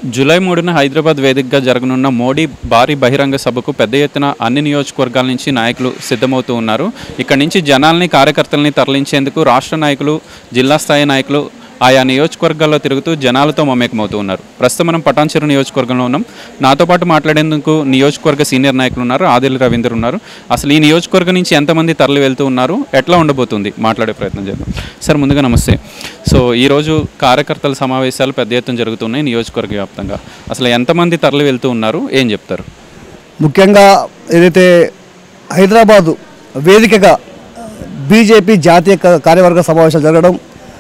July మూడున హైదరాబాద్ వేదికగా జరగనున్న మోడీ భారీ బహిరంగ సభకు పెద్ద ఎత్తున అన్ని నియోజకవర్గాల నుంచి నాయకులు సిద్ధమవుతూ ఉన్నారు ఇక్కడి నుంచి జనాల్ని కార్యకర్తల్ని తరలించేందుకు రాష్ట్ర నాయకులు జిల్లా స్థాయి నాయకులు ఆయా నియోజకవర్గాల్లో తిరుగుతూ జనాలతో మమేకమవుతూ ఉన్నారు ప్రస్తుతం మనం పటాన్చెరు నియోజకవర్గంలో ఉన్నాం నాతో పాటు మాట్లాడేందుకు నియోజకవర్గ సీనియర్ నాయకులు ఉన్నారు ఆదిల్ రవీందర్ ఉన్నారు అసలు ఈ నియోజకవర్గం నుంచి ఎంతమంది తరలి వెళ్తూ ఉన్నారు ఎట్లా ఉండబోతుంది మాట్లాడే ప్రయత్నం చేద్దాం సార్ ముందుగా నమస్తే సో ఈరోజు కార్యకర్తల సమావేశాలు పెద్ద ఎత్తున జరుగుతున్నాయి నియోజకవర్గ వ్యాప్తంగా అసలు ఎంతమంది తరలి వెళ్తూ ఉన్నారు ఏం చెప్తారు ముఖ్యంగా ఏదైతే హైదరాబాదు వేదికగా బీజేపీ జాతీయ క- కార్యవర్గ సమావేశాలు జరగడం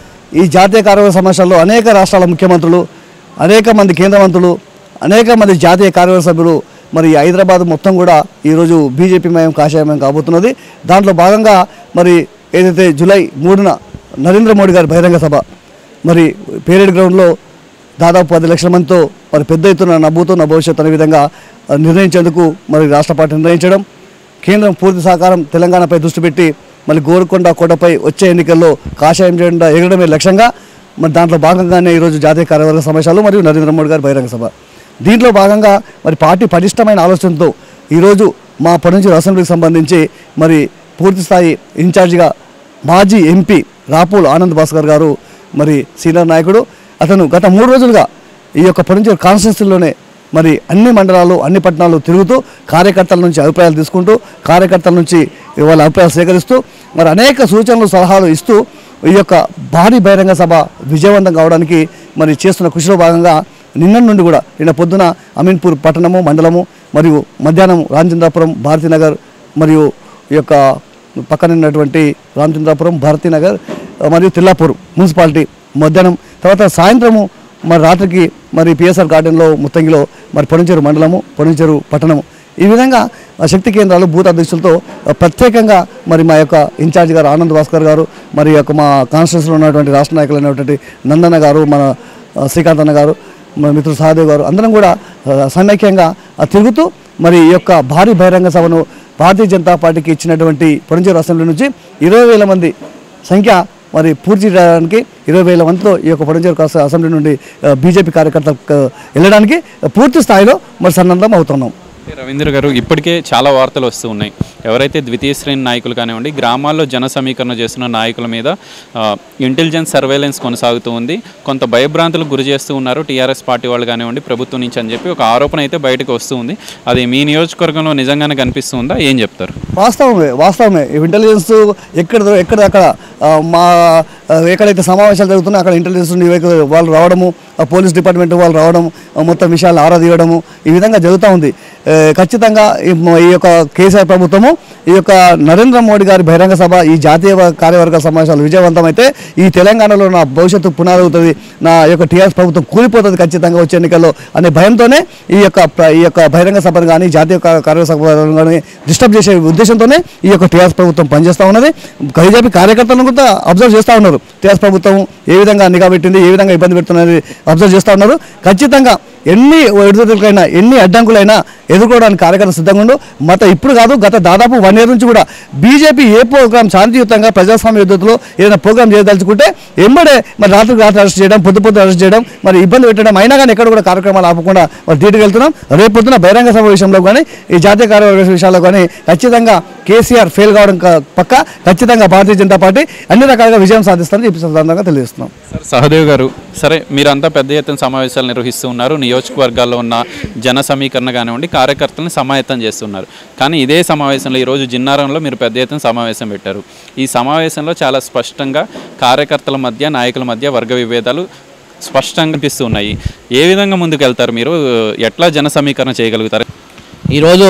ఈ జాతీయ కార్యవర్గ సమావేశాల్లో అనేక రాష్ట్రాల ముఖ్యమంత్రులు అనేక మంది కేంద్ర మంత్రులు అనేక మంది జాతీయ కార్యవర్గ సభ్యులు మరి హైదరాబాద్ మొత్తం కూడా ఈరోజు బీజేపీ మయం కాషాయమయం కాబోతున్నది దాంట్లో భాగంగా మరి ఏదైతే జూలై మూడున నరేంద్ర మోడీ గారి బహిరంగ సభ మరి పేరేడ్ గ్రౌండ్లో దాదాపు పది లక్షల మందితో మరి పెద్ద ఎత్తున నవ్వుతో నా భవిష్యత్తు అనే విధంగా ఆ, నిర్ణయించేందుకు మరి రాష్ట్ర పార్టీ నిర్ణయించడం కేంద్రం పూర్తి సహకారం తెలంగాణపై దృష్టి పెట్టి మళ్ళీ గోరుకొండ కోటపై వచ్చే ఎన్నికల్లో కాషాయం జెండా ఎగరడమే లక్ష్యంగా మరి దాంట్లో భాగంగానే ఈరోజు జాతీయ కార్యవర్గ సమావేశాలు మరియు నరేంద్ర మోడీ గారి బహిరంగ సభ దీంట్లో భాగంగా మరి పార్టీ పటిష్టమైన ఆలోచనతో ఈరోజు మా పొరంజూరు అసెంబ్లీకి సంబంధించి మరి పూర్తి స్థాయి ఇన్ఛార్జిగా మాజీ ఎంపీ రాపూల్ ఆనంద్ భాస్కర్ గారు మరి సీనియర్ నాయకుడు అతను గత మూడు రోజులుగా ఈ యొక్క పొరంజూరు కాన్స్టిట్యూన్సీలోనే మరి అన్ని మండలాలు అన్ని పట్టణాలు తిరుగుతూ కార్యకర్తల నుంచి అభిప్రాయాలు తీసుకుంటూ కార్యకర్తల నుంచి వాళ్ళ అభిప్రాయాలు సేకరిస్తూ మరి అనేక సూచనలు సలహాలు ఇస్తూ ఈ యొక్క భారీ బహిరంగ సభ విజయవంతం కావడానికి మరి చేస్తున్న కృషిలో భాగంగా నిన్న నుండి కూడా నిన్న పొద్దున అమీన్పూర్ పట్టణము మండలము మరియు మధ్యాహ్నం రామచంద్రాపురం భారతీనగర్ మరియు ఈ యొక్క పక్కన ఉన్నటువంటి రామచంద్రాపురం భారతీనగర్ మరియు తిల్లాపూర్ మున్సిపాలిటీ మధ్యాహ్నం తర్వాత సాయంత్రము మరి రాత్రికి మరి పిఎస్ఆర్ గార్డెన్లో ముత్తంగిలో మరి పొడించేరు మండలము పొడించేరు పట్టణము ఈ విధంగా ఆ శక్తి కేంద్రాలు బూత్ అధ్యక్షులతో ఆ, ప్రత్యేకంగా మరి మా యొక్క ఇన్ఛార్జ్ గారు ఆనంద్ భాస్కర్ గారు మరి ఈ యొక్క మా కాన్స్టిట్యూన్సీలో ఉన్నటువంటి రాష్ట్ర నాయకులు అయినటువంటి నందన్న గారు మన ఆ, శ్రీకాంత్ అన్న గారు మన మిత్రుడు సహదేవ్ గారు అందరం కూడా ఆ, సమైక్యంగా ఆ, తిరుగుతూ మరి ఈ యొక్క భారీ బహిరంగ సభను భారతీయ జనతా పార్టీకి ఇచ్చినటువంటి పొరంచేరు అసెంబ్లీ నుంచి ఇరవై వేల మంది సంఖ్య మరి పూర్తి చేయడానికి ఇరవై వేల మందితో ఈ యొక్క పొడంచేరు కాస్త అసెంబ్లీ నుండి ఆ, బీజేపీ కార్యకర్తలకు వెళ్ళడానికి పూర్తి స్థాయిలో మరి సన్నద్ధం అవుతున్నాం అంటే రవీంద్ర గారు ఇప్పటికే చాలా వార్తలు వస్తూ ఉన్నాయి ఎవరైతే ద్వితీయ శ్రేణి నాయకులు కానివ్వండి గ్రామాల్లో జన సమీకరణ చేస్తున్న నాయకుల మీద ఆ, ఇంటెలిజెన్స్ సర్వేలెన్స్ కొనసాగుతూ ఉంది కొంత భయభ్రాంతులకు గురి చేస్తూ ఉన్నారు టీఆర్ఎస్ పార్టీ వాళ్ళు కానివ్వండి ప్రభుత్వం నుంచి అని చెప్పి ఒక ఆరోపణ అయితే బయటకు వస్తూ ఉంది అది మీ నియోజకవర్గంలో నిజంగానే కనిపిస్తుందా ఏం చెప్తారు వాస్తవమే వాస్తవమే ఈ ఇంటెలిజెన్స్ ఎక్కడ ఎక్కడ అక్కడ ఆ, మా ఆ, ఎక్కడైతే సమావేశాలు జరుగుతున్నాయో అక్కడ ఇంటెలిజెన్స్ నుండి ఇవైతే వాళ్ళు రావడము ఆ పోలీస్ డిపార్ట్మెంట్ వాళ్ళు రావడం ఆ, మొత్తం విషయాలు ఆరా తీయడము ఈ విధంగా జరుగుతూ ఉంది ఏ, ఖచ్చితంగా ఈ మ- ఈ యొక్క కేసీఆర్ ప్రభుత్వము ఈ యొక్క నరేంద్ర మోడీ గారి బహిరంగ సభ ఈ జాతీయ కార్యవర్గ సమావేశాలు విజయవంతమైతే ఈ తెలంగాణలో నా భవిష్యత్తు పునాదవుతుంది నా యొక్క టీఆర్ఎస్ ప్రభుత్వం కూలిపోతుంది ఖచ్చితంగా వచ్చే ఎన్నికల్లో అనే భయంతోనే ఈ యొక్క ప్ర- ఈ యొక్క బహిరంగ సభను కానీ జాతీయ కా- కార్యవర్గ సభను కానీ డిస్టర్బ్ చేసే ఉద్దేశంతోనే ఈ యొక్క టీఆర్ఎస్ ప్రభుత్వం పనిచేస్తూ ఉన్నది బీజేపీ కార్యకర్తలను కూడా అబ్జర్వ్ చేస్తూ ఉన్నారు టీఆర్ఎస్ ప్రభుత్వం ఏ విధంగా నిఘా పెట్టింది ఏ విధంగా ఇబ్బంది పెడుతున్నది అబ్జర్వ్ చేస్తూ ఉన్నారు ఖచ్చితంగా ఎన్ని ఎదురుదలకైనా ఎన్ని అడ్డంకులైనా ఎదుర్కోవడానికి కార్యకర్త సిద్ధంగా ఉండు మత ఇప్పుడు కాదు గత దాదాపు వన్ ఇయర్ నుంచి కూడా బీజేపీ ఏ ప్రోగ్రామ్ శాంతియుతంగా ప్రజాస్వామ్య యుద్ధంలో ఏదైనా ప్రోగ్రామ్ చేయదలుచుకుంటే ఎంబడే మరి రాత్రికి రాత్రి అరెస్ట్ చేయడం పొద్దు పొద్దు అరెస్ట్ చేయడం మరి ఇబ్బంది పెట్టడం అయినా కానీ ఎక్కడ కూడా కార్యక్రమాలు ఆపకుండా మరి ధీటుగా వెళ్తున్నాం రేపు పొద్దున బహిరంగ సభ విషయంలో కానీ ఈ జాతీయ కార్యవర్గ విషయాల్లో కానీ ఖచ్చితంగా కేసీఆర్ ఫెయిల్ కావడం క- పక్క ఖచ్చితంగా భారతీయ జనతా పార్టీ అన్ని రకాలుగా విజయం సాధిస్తారని చెప్పి సందర్భంగా తెలియజేస్తున్నాం సార్ సహదేవ్ గారు సరే మీరంతా పెద్ద ఎత్తున సమావేశాలు నిర్వహిస్తూ ఉన్నారు నియోజకవర్గాల్లో ఉన్న జన సమీకరణ కానివ్వండి కార్యకర్తలను సమాయత్తం చేస్తున్నారు కానీ ఇదే సమావేశంలో ఈరోజు జిన్నారంలో మీరు పెద్ద ఎత్తున సమావేశం పెట్టారు ఈ సమావేశంలో చాలా స్పష్టంగా కార్యకర్తల మధ్య నాయకుల మధ్య వర్గ విభేదాలు స్పష్టంగా కనిపిస్తూ ఉన్నాయి ఏ విధంగా ముందుకు వెళ్తారు మీరు ఎట్లా జన సమీకరణ చేయగలుగుతారు ఈరోజు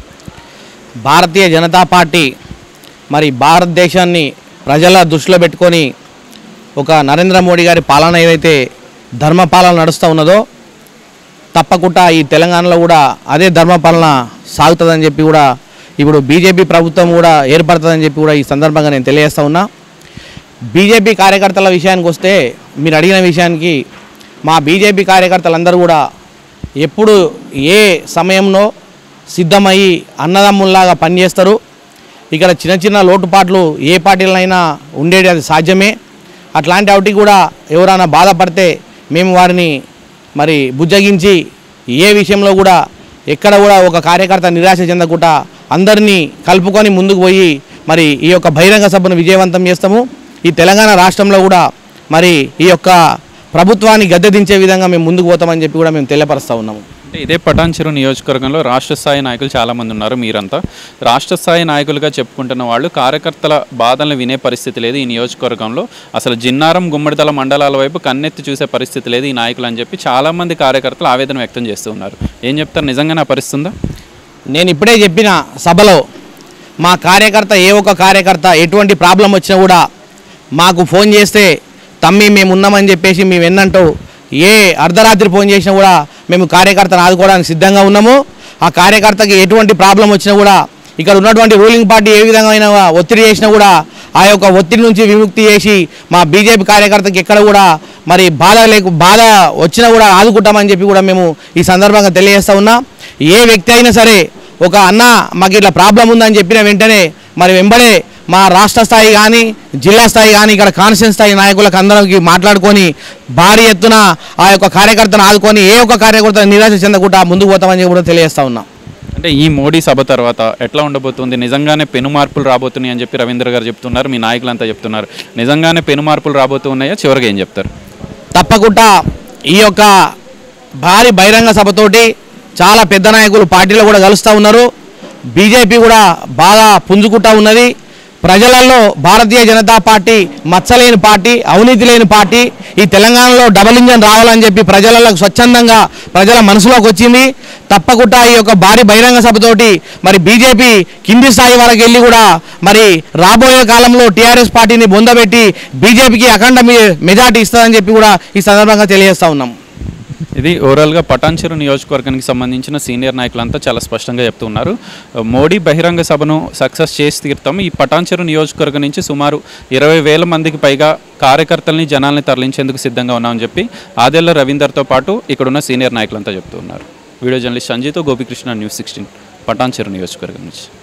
భారతీయ జనతా పార్టీ మరి భారతదేశాన్ని ప్రజల దృష్టిలో పెట్టుకొని ఒక నరేంద్ర మోడీ గారి పాలన ఏదైతే ధర్మ పాలన నడుస్తూ ఉన్నదో తప్పకుండా ఈ తెలంగాణలో కూడా అదే ధర్మ పాలన సాగుతుందని చెప్పి కూడా ఇప్పుడు బీజేపీ ప్రభుత్వం కూడా ఏర్పడుతుందని చెప్పి కూడా ఈ సందర్భంగా నేను తెలియజేస్తా ఉన్నా బీజేపీ కార్యకర్తల విషయానికి వస్తే మీరు అడిగిన విషయానికి మా బీజేపీ కార్యకర్తలందరూ కూడా ఎప్పుడు ఏ సమయంలో సిద్ధమయ్యి అన్నదమ్ముల్లాగా పనిచేస్తారు ఇక్కడ చిన్న చిన్న లోటుపాట్లు ఏ పార్టీలైనా ఉండేది అది సాధ్యమే అట్లాంటి వాటికి కూడా ఎవరైనా బాధపడితే మేము వారిని మరి బుజ్జగించి ఏ విషయంలో కూడా ఎక్కడ కూడా ఒక కార్యకర్త నిరాశ చెందకుండా అందరినీ కలుపుకొని ముందుకు పోయి మరి ఈ యొక్క బహిరంగ సభను విజయవంతం చేస్తాము ఈ తెలంగాణ రాష్ట్రంలో కూడా మరి ఈ యొక్క ప్రభుత్వాన్ని గద్దె దించే విధంగా మేము ముందుకు పోతామని చెప్పి కూడా మేము తెలియపరుస్తూ ఉన్నాము అంటే ఇదే పటాన్చెరు నియోజకవర్గంలో రాష్ట్ర స్థాయి నాయకులు చాలామంది ఉన్నారు మీరంతా రాష్ట్ర స్థాయి నాయకులుగా చెప్పుకుంటున్న వాళ్ళు కార్యకర్తల బాధలను వినే పరిస్థితి లేదు ఈ నియోజకవర్గంలో అసలు జిన్నారం గుమ్మడిదల మండలాల వైపు కన్నెత్తి చూసే పరిస్థితి లేదు ఈ నాయకులు అని చెప్పి చాలామంది కార్యకర్తలు ఆవేదన వ్యక్తం చేస్తూ ఉన్నారు ఏం చెప్తారు నిజంగానే ఆ పరిస్థితి ఉందా నేను ఇప్పుడే చెప్పిన సభలో మా కార్యకర్త ఏ ఒక్క కార్యకర్త ఎటువంటి ప్రాబ్లం వచ్చినా కూడా మాకు ఫోన్ చేస్తే తమ్మి మేము ఉన్నామని చెప్పేసి మేము ఎన్నంటూ ఏ అర్ధరాత్రి ఫోన్ చేసినా కూడా మేము కార్యకర్తను ఆదుకోవడానికి సిద్ధంగా ఉన్నాము ఆ కార్యకర్తకి ఎటువంటి ప్రాబ్లం వచ్చినా కూడా ఇక్కడ ఉన్నటువంటి రూలింగ్ పార్టీ ఏ విధంగా ఒత్తిడి చేసినా కూడా ఆ యొక్క ఒత్తిడి నుంచి విముక్తి చేసి మా బీజేపీ కార్యకర్తకి ఎక్కడ కూడా మరి బాధ లేకు బాధ వచ్చినా కూడా ఆదుకుంటామని చెప్పి కూడా మేము ఈ సందర్భంగా తెలియజేస్తా ఉన్నా ఏ వ్యక్తి అయినా సరే ఒక అన్న మాకు ఇట్లా ప్రాబ్లం ఉందని చెప్పిన వెంటనే మరి వెంబడే మా రాష్ట్ర స్థాయి కానీ జిల్లా స్థాయి కానీ ఇక్కడ కాన్స్టిట్యూన్ స్థాయి నాయకులకు అందరికి మాట్లాడుకొని భారీ ఎత్తున ఆ యొక్క కార్యకర్తను ఆదుకొని ఏ ఒక్క కార్యకర్త నిరాశ చెందకుండా ముందుకు పోతామని చెప్పి కూడా తెలియజేస్తా ఉన్నాం అంటే ఈ మోడీ సభ తర్వాత ఎట్లా ఉండబోతుంది నిజంగానే పెను మార్పులు రాబోతున్నాయి అని చెప్పి రవీంద్ర గారు చెప్తున్నారు మీ నాయకులంతా చెప్తున్నారు నిజంగానే పెను మార్పులు రాబోతున్నాయా చివరిగా ఏం చెప్తారు తప్పకుండా ఈ యొక్క భారీ బహిరంగ సభతోటి చాలా పెద్ద నాయకులు పార్టీలో కూడా కలుస్తూ ఉన్నారు బీజేపీ కూడా బాగా పుంజుకుంటా ఉన్నది ప్రజలలో భారతీయ జనతా పార్టీ మచ్చలేని పార్టీ అవినీతి లేని పార్టీ ఈ తెలంగాణలో డబల్ ఇంజన్ రావాలని చెప్పి ప్రజలలో స్వచ్ఛందంగా ప్రజల మనసులోకి వచ్చింది తప్పకుండా ఈ యొక్క భారీ బహిరంగ సభతోటి మరి బీజేపీ కింది స్థాయి వరకు వెళ్ళి కూడా మరి రాబోయే కాలంలో టీఆర్ఎస్ పార్టీని బొందబెట్టి బీజేపీకి అఖండ మె- మెజార్టీ ఇస్తుందని చెప్పి కూడా ఈ సందర్భంగా తెలియజేస్తా ఉన్నాం ఇది ఓవరాల్గా పటాన్చెరు నియోజకవర్గానికి సంబంధించిన సీనియర్ నాయకులంతా చాలా స్పష్టంగా చెప్తున్నారు మోడీ బహిరంగ సభను సక్సెస్ చేసి తీరుతాం ఈ పటాన్చెరు నియోజకవర్గం నుంచి సుమారు ఇరవై వేల మందికి పైగా కార్యకర్తల్ని జనాల్ని తరలించేందుకు సిద్ధంగా ఉన్నామని చెప్పి ఆదేళ్ల రవీందర్తో పాటు ఇక్కడున్న సీనియర్ నాయకులంతా చెప్తున్నారు వీడియో జర్నలిస్ట్ సంజయ్తో గోపికృష్ణ న్యూస్ సిక్స్టీన్ పటాన్చెరు నియోజకవర్గం నుంచి